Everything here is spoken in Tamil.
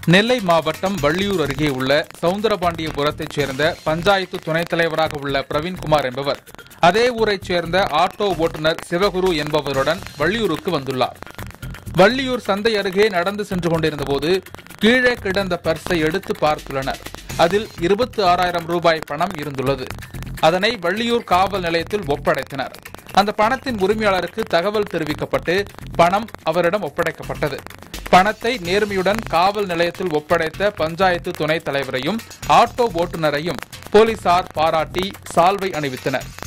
நெல்லை மாவட்டம் வள்ளியூர் அருகே உள்ள சவுந்தரபாண்டியபுரத்தைச் சேர்ந்த பஞ்சாயத்து துணைத் தலைவராக உள்ள பிரவீன்குமார் என்பவர் அதே ஊரைச் சேர்ந்த ஆட்டோ ஓட்டுநர் சிவகுரு என்பவருடன் வள்ளியூருக்கு வந்துள்ளார் வள்ளியூர் சந்தை அருகே நடந்து சென்று கொண்டிருந்தபோது கீழே கிடந்த பர்ஸை எடுத்து பார்த்துள்ளனர் அதில் இருபத்தி ஆறாயிரம் ரூபாய் பணம் இருந்துள்ளது அதனை வள்ளியூர் காவல் நிலையத்தில் ஒப்படைத்தனர் அந்த பணத்தின் உரிமையாளருக்கு தகவல் தெரிவிக்கப்பட்டு பணம் அவரிடம் ஒப்படைக்கப்பட்டது பணத்தை நேர்மையுடன் காவல் நிலையத்தில் ஒப்படைத்த பஞ்சாயத்து துணைத் தலைவரையும் ஆட்டோ ஓட்டுநரையும் போலீசார் பாராட்டி சால்வை அணிவித்தனர்